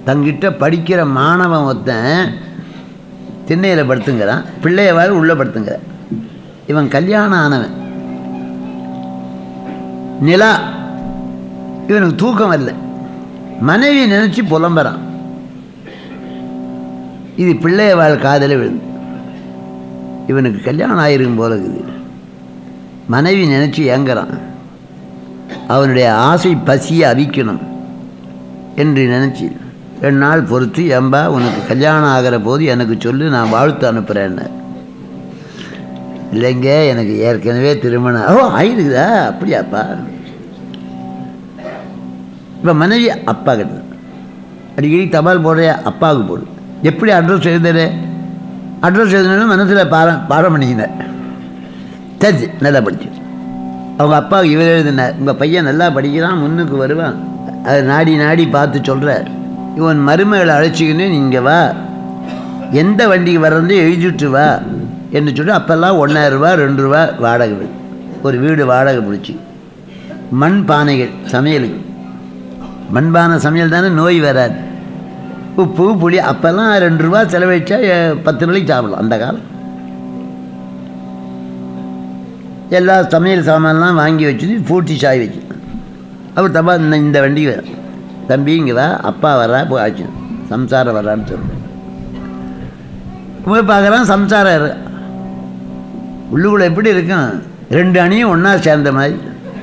தங்கிட்ட படிக்கிற மாணவன் ஒருத்தன் திண்ணையில் படுத்துங்கிறான் பிள்ளையவாறு உள்ளே படுத்துங்கிறான் இவன் கல்யாணம் ஆனவன் நிலா இவனுக்கு தூக்கம் வரல மனைவி நினச்சி புலம்புறான் இது பிள்ளைய வாழ் காதல விழுந்து இவனுக்கு கல்யாணம் ஆயிருக்கும் போல இருக்குது மனைவி நினச்சி ஏங்குறான் அவனுடைய ஆசை பசியை அவிக்கணும் என்று நினச்சி ரெண்டு நாள் பொறுத்து ஏம்பா உனக்கு கல்யாணம் ஆகிற போது எனக்கு சொல்லு நான் வாழ்த்து அனுப்புகிறேன்னு இல்லைங்க எனக்கு ஏற்கனவே திருமணம் ஓ ஆயிருக்குதா அப்படியாப்பா இப்போ மனைவி அப்பா கிட்ட அடிக்கடி தபால் போடுறியா அப்பாவுக்கு போடு எப்படி அட்ரஸ் எழுதுற அட்ரஸ் எழுதுனு மனசில் பாரம் பாடம் பண்ணிக்கினேன் தெரிஞ்சு நல்லா படிச்சு அவங்க அப்பாவுக்கு இவர் எழுதினார் உங்கள் பையன் நல்லா படிக்கிறான் முன்னுக்கு வருவான் அதை நாடி நாடி பார்த்து சொல்கிறார் இவன் மருமகளை அழைச்சிக்கின்னு நீங்கள் வா எந்த வண்டிக்கு வர்றது எழுதிட்டு வா என்று சொல்லி அப்போல்லாம் ஒன்றாயிரம் ரூபா ரெண்டு ரூபா வாடகை வீடு ஒரு வீடு வாடகை பிடிச்சி மண் பானைகள் சமையலுக்கு மண்பானை சமையல் தானே நோய் வராது உப்பு புளி அப்போல்லாம் ரெண்டு ரூபா செலவழிச்சா எ- பத்து நாளைக்கு சாப்பிடலாம் அந்த காலம் எல்லா சமையல் சாமான்லாம் வாங்கி வச்சுட்டு பூட்டி சாய் வச்சு அவர் தப்பா இந்த இந்த வண்டிக்கு வர தம்பி இங்கே வா அப்பா வரா போய் ஆச்சு சம்சாரம் வரான்னு சொல்லுவேன் போய் பார்க்குறான் சம்சாரம் இரு உள்ளுக்குள்ள எப்படி இருக்கும் ரெண்டு அணியும் ஒன்றா சேர்ந்த மாதிரி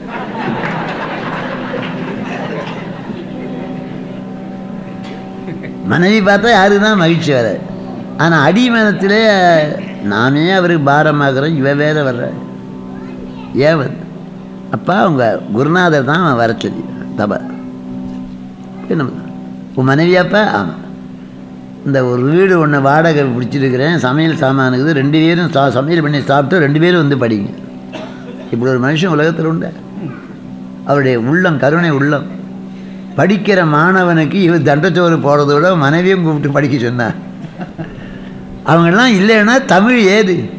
மனைவி பார்த்தா யாருக்கு தான் மகிழ்ச்சி வர ஆனால் அடிமனத்திலே நாமே அவருக்கு பாரமாகிறோம் இவ வேற வர்ற ஏன் வந்து அப்பா அவங்க குருநாதர் தான் வர சொல்லி தபா என்ன உன் மனைவியாப்பா ஆமாம் இந்த ஒரு வீடு ஒன்று வாடகை பிடிச்சிருக்கிறேன் சமையல் சாமானுக்குது ரெண்டு பேரும் சா சமையல் பண்ணி சாப்பிட்டு ரெண்டு பேரும் வந்து படிங்க இப்படி ஒரு மனுஷன் உலகத்தில் உண்டு அவருடைய உள்ளம் கருணை உள்ளம் படிக்கிற மாணவனுக்கு இவர் தண்டச்சோறு போடுறத விட மனைவியும் கூப்பிட்டு படிக்க சொன்னார் அவங்கெல்லாம் இல்லைன்னா தமிழ் ஏது